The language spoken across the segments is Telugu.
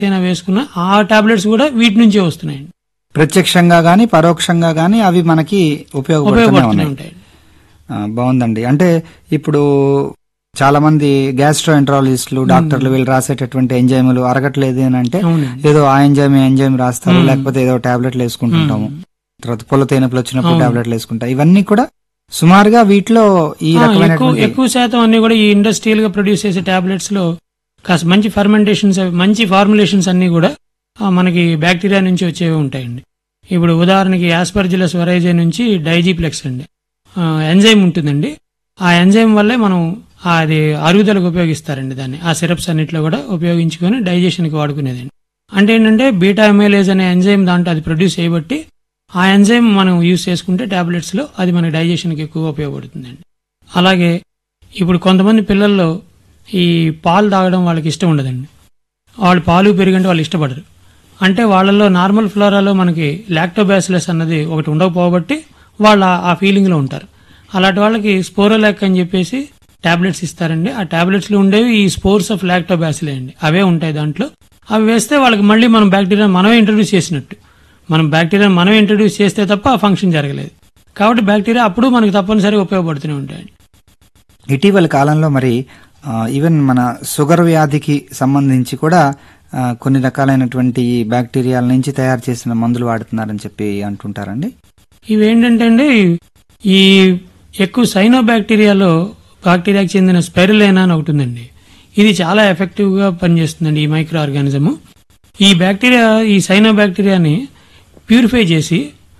ఏదైనా వేసుకున్నా ఆ టాబ్లెట్స్ కూడా వీటి నుంచే వస్తున్నాయండి ప్రత్యక్షంగా గాని పరోక్షంగా గాని అవి మనకి ఉపయోగపడుతూనే ఉపయోగపడుతూనే ఉన్నాయి ఉంటాయి ఆ, బాగుందండి అంటే ఇప్పుడు చాలా మంది గ్యాస్ట్రో ఎంట్రాలజిస్టులు డాక్టర్లు వీళ్ళు రాసేటటువంటి ఎంజైములు అరగట్లేదు అని అంటే అవునండి ఏదో ఆ ఎంజైమ్ ఈ ఎంజైమ్ రాస్తారు మ్మ్. లేకపోతే ఏదో టాబ్లెట్లు వేసుకుంటుంటాము తర్వాత పొల తేనెపులు వచ్చినప్పుడు అవును. టాబ్లెట్లు వేసుకుంటాం ఇవన్నీ కూడా సుమారుగా వీటిలో ఈ ఆ, ఎక్కువ రకమైనటువంటి ఎక్కువ శాతం అన్ని కూడా ఈ ఇండస్ట్రియల్ గా ప్రొడ్యూస్ చేసే టాబ్లెట్స్ లో కాస్త మంచి ఫర్మెంటేషన్స్ మంచి ఫార్ములేషన్స్ అన్ని కూడా ఆ, మనకి బ్యాక్టీరియా నుంచి వచ్చేవి ఉంటాయండి ఇప్పుడు ఉదాహరణకి యాస్పర్జిలస్ వరైజే నుంచి డైజీప్లెక్స్ అండి ఎంజైమ్ ఉంటుందండి ఆ ఎంజైమ్ వల్లే మనం ఆ అది అరుగుదలకు ఉపయోగిస్తారండి దాన్ని ఆ సిరప్స్ అన్నిట్లో కూడా ఉపయోగించుకొని డైజెషన్కి వాడుకునేదండి అంటే ఏంటంటే బీటా ఎమైలేజ్ అనే ఎంజైమ్ దాంట్లో అది ప్రొడ్యూస్ చేయబట్టి ఆ ఎంజైమ్ మనం యూస్ చేసుకుంటే టాబ్లెట్స్ లో అది మన డైజెషన్కి ఎక్కువ ఉపయోగపడుతుందండి అలాగే ఇప్పుడు కొంతమంది పిల్లల్లో ఈ పాలు తాగడం వాళ్ళకి ఇష్టం ఉండదండి వాళ్ళు పాలు పెరిగంటే వాళ్ళు ఇష్టపడరు అంటే వాళ్ళలో నార్మల్ ఫ్లోరాలో మనకి లాక్టోబాసిలస్ అన్నది ఒకటి ఉండకపోబట్టి వాళ్ళు ఆ- ఆ ఫీలింగ్లో ఉంటారు అలాంటి వాళ్ళకి స్పోరోలాక్ అని చెప్పేసి టాబ్లెట్స్ ఇస్తారండి ఆ టాబ్లెట్స్ లో ఉండేవి ఈ స్పోర్స్ ఆఫ్ లాక్టోబాసిలే అండి అవే ఉంటాయి దాంట్లో అవి వేస్తే వాళ్ళకి మళ్ళీ మనం బ్యాక్టీరియా మనమే ఇంట్రడ్యూస్ చేసినట్టు మనం బ్యాక్టీరియా మనమే ఇంట్రడ్యూస్ చేస్తే తప్ప ఆ ఫంక్షన్ జరగలేదు కాబట్టి బ్యాక్టీరియా అప్పుడు మనకు తప్పనిసరిగా ఉపయోగపడుతూనే ఉంటాయండి ఇటీవల కాలంలో మరి ఆ, ఈవెన్ మన షుగర్ వ్యాధికి సంబంధించి కూడా ఆ, కొన్ని రకాలైనటువంటి ఈ బ్యాక్టీరియాల నుంచి తయారు చేసిన మందులు వాడుతున్నారని చెప్పి అంటుంటారండి ఇవి ఏంటంటే అండి ఈ ఎక్కువ సైనో బ్యాక్టీరియాలో బ్యాక్టీరియాకి చెందిన స్పెరులైనా అని ఒకటి ఉందండి ఇది చాలా ఎఫెక్టివ్ గా పనిచేస్తుందండి ఈ మైక్రో ఆర్గానిజము ఈ బ్యాక్టీరియా ఈ సైనో బ్యాక్టీరియాని ప్యూరిఫై చేసి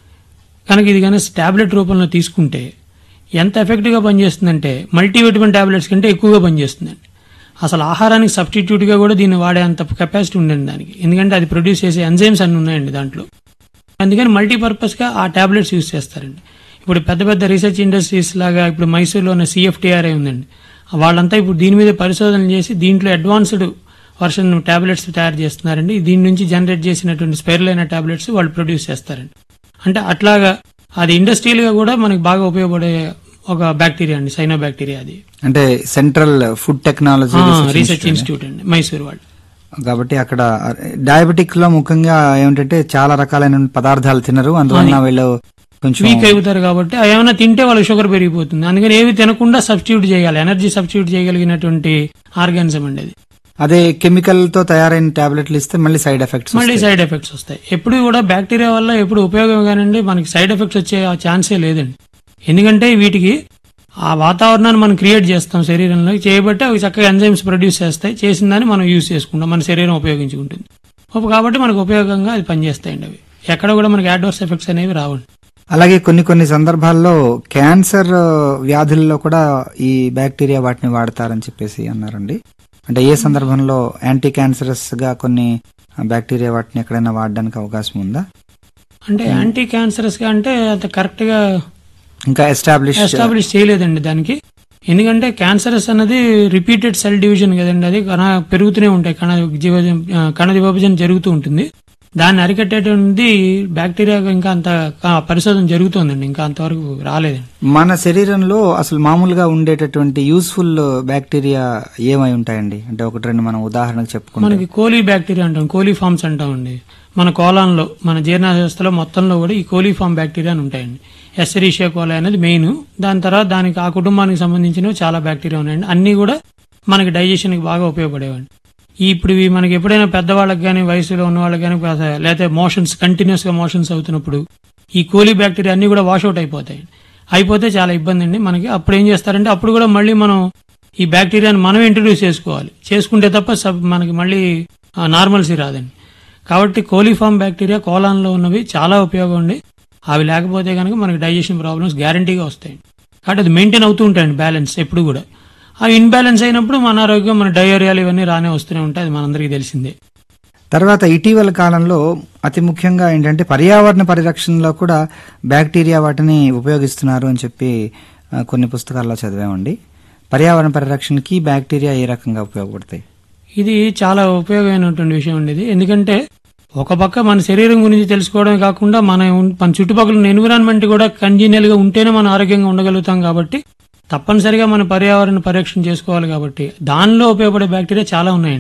కనుక ఇది కనుక టాబ్లెట్ రూపంలో తీసుకుంటే ఎంత ఎఫెక్టివ్గా పనిచేస్తుందంటే మల్టీవిటమిన్ టాబ్లెట్స్ కంటే ఎక్కువగా పనిచేస్తుందండి అసలు ఆహారానికి సబ్స్టిట్యూట్గా కూడా దీన్ని వాడే అంత కెపాసిటీ ఉందండి దానికి ఎందుకంటే అది ప్రొడ్యూస్ చేసే ఎంజైమ్స్ అన్ని ఉన్నాయండి దాంట్లో అందుకని మల్టీపర్పస్గా ఆ టాబ్లెట్స్ యూస్ చేస్తారండి ఇప్పుడు పెద్ద పెద్ద రీసెర్చ్ ఇండస్ట్రీస్ లాగా ఇప్పుడు మైసూర్లో ఉన్న సిఎఫ్టీఆర్ఐ ఉందండి వాళ్ళంతా ఇప్పుడు దీని మీద పరిశోధనలు చేసి దీంట్లో అడ్వాన్స్డ్ వర్షన్ టాబ్లెట్స్ తయారు చేస్తున్నారండి దీని నుంచి జనరేట్ చేసినటువంటి స్పైరలైన టాబ్లెట్స్ వాళ్ళు ప్రొడ్యూస్ చేస్తారండి అంటే అట్లాగా అది ఇండస్ట్రియల్ గా కూడా మనకి బాగా ఉపయోగపడే ఒక బ్యాక్టీరియా అండి సైనో బ్యాక్టీరియా అది అంటే central food technology research institute అండి మైసూర్ వాళ్ళు కాబట్టి అక్కడ డయాబెటిక్ లో ముఖ్యంగా ఏమిటంటే చాలా రకాలైన పదార్థాలు తినరు అందువలన వీళ్ళు కొంచెం వీక్ అయిపోతారు కాబట్టి అవి ఏమైనా తింటే వాళ్ళకి షుగర్ పెరిగిపోతుంది అందుకని ఏవి తినకుండా సబ్స్టిట్యూట్ చేయాలి ఎనర్జీ సబ్స్టిట్యూట్ చేయగలిగినటువంటి ఆర్గానిజం అండి అది అదే కెమికల్ తో తయారైన టాబ్లెట్లు ఇస్తే మళ్ళీ సైడ్ ఎఫెక్ట్స్ మళ్ళీ సైడ్ ఎఫెక్ట్స్ వస్తాయి ఎప్పుడు కూడా బ్యాక్టీరియా వల్ల ఎప్పుడు ఉపయోగం కానండి మనకి సైడ్ ఎఫెక్ట్స్ వచ్చే ఆ ఛాన్సే లేదండి ఎందుకంటే వీటికి ఆ వాతావరణాన్ని మనం క్రియేట్ చేస్తాం శరీరంలో చేయబట్టి అవి చక్కగా ఎంజైమ్స్ ప్రొడ్యూస్ చేస్తాయి చేసిన దాన్ని మనం యూజ్ చేసుకుంటాం మన శరీరం ఉపయోగించుకుంటుంది ఉప- కాబట్టి మనకు ఉపయోగంగా అది పనిచేస్తాయండి అవి ఎక్కడ కూడా మనకి అడ్వర్స్ ఎఫెక్ట్స్ అనేవి రావండి అలాగే కొన్ని కొన్ని సందర్భాల్లో క్యాన్సర్ వ్యాధుల్లో కూడా ఈ బ్యాక్టీరియా వాటిని వాడతారని చెప్పేసి అన్నారండి అంటే ఏ సందర్భంలో యాంటీ క్యాన్సరస్ గా కొన్ని బ్యాక్టీరియా వాటిని ఎక్కడైనా వాడడానికి అవకాశం ఉందా అంటే యాంటీ క్యాన్సరస్ గా అంటే అంత కరెక్ట్ గా ఇంకా ఎస్టాబ్లిష్ ఎస్టాబ్లిష్ చేయలేదండి దానికి ఎందుకంటే క్యాన్సరస్ అన్నది రిపీటెడ్ సెల్ డివిజన్ కదండి అది కణ పెరుగుతూనే ఉంటాయి కణ జీవజం ఆ, కణ విభజన జరుగుతూ ఉంటుంది దాన్ని అరికట్టేటువంటి బ్యాక్టీరియా ఇంకా అంత ఆ, పరిశోధన జరుగుతోందండి ఇంకా అంతవరకు రాలేదండి మన శరీరంలో అసలు మామూలుగా ఉండేటటువంటి యూస్ఫుల్ బ్యాక్టీరియా ఏమై ఉంటాయండి అంటే ఒకటి రెండు మనం ఉదాహరణకు చెప్పుకుంటే మనకి కోలీ బ్యాక్టీరియా అంటాం కోలీ ఫామ్స్ అంటామండి మన కోలాన్లో మన జీర్ణ వ్యవస్థలో మొత్తంలో కూడా ఈ కోలీ ఫామ్ బ్యాక్టీరియా అని ఉంటాయండి ఎస్సరీషియా కోలా అనేది మెయిన్ దాని తర్వాత దానికి ఆ కుటుంబానికి సంబంధించినవి చాలా బ్యాక్టీరియా ఉన్నాయండి అన్ని కూడా మనకి డైజెషన్కి బాగా ఉపయోగపడేవండి ఈ ఇప్పుడు ఇవి మనకి ఎప్పుడైనా పెద్దవాళ్ళకి కానీ వయసులో ఉన్న వాళ్ళకి కానీ లేకపోతే మోషన్స్ కంటిన్యూస్ గా మోషన్స్ అవుతున్నప్పుడు ఈ కోలీ బ్యాక్టీరియా అన్ని కూడా వాషౌట్ అయిపోతాయి అయిపోతే చాలా ఇబ్బంది అండి మనకి అప్పుడు ఏం చేస్తారంటే అప్పుడు కూడా మళ్ళీ మనం ఈ బ్యాక్టీరియాని మనం ఇంట్రడ్యూస్ చేసుకోవాలి చేసుకుంటే తప్ప సబ్ మనకి మళ్ళీ నార్మల్సీ రాదండి కాబట్టి కోలిఫామ్ బ్యాక్టీరియా కోలాన్లో ఉన్నవి చాలా ఉపయోగం అండి అవి లేకపోతే కనుక మనకి డైజెషన్ ప్రాబ్లమ్స్ గ్యారంటీగా వస్తాయి కాబట్టి అది మెయింటైన్ అవుతూ ఉంటాయండి బ్యాలెన్స్ ఎప్పుడు కూడా అవి ఇన్బ్యాలెన్స్ అయినప్పుడు మన ఆరోగ్యం మన డయోరియాలు ఇవన్నీ రానే వస్తూనే ఉంటాయి అది మనందరికీ తెలిసిందే తర్వాత ఇటీవల కాలంలో అతి ముఖ్యంగా ఏంటంటే పర్యావరణ పరిరక్షణలో కూడా బ్యాక్టీరియా వాటిని ఉపయోగిస్తున్నారు అని చెప్పి ఆ, కొన్ని పుస్తకాల్లో చదివామండి పర్యావరణ పరిరక్షణకి బ్యాక్టీరియా ఏ రకంగా ఉపయోగపడతాయి ఇది చాలా ఉపయోగమైనటువంటి విషయం అండి ఇది ఎందుకంటే ఒక పక్క మన శరీరం గురించి తెలుసుకోవడమే కాకుండా మన ఉన్- మన చుట్టుపక్కల ఉన్న ఎన్విరాన్మెంట్ కూడా కంజీనియల్ గా ఉంటేనే మనం ఆరోగ్యంగా ఉండగలుగుతాం కాబట్టి తప్పనిసరిగా మన పర్యావరణ పరిరక్షణ చేసుకోవాలి కాబట్టి దానిలో ఉపయోగపడే బ్యాక్టీరియా చాలా ఉన్నాయండి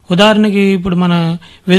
ఉదాహరణకి ఇప్పుడు మన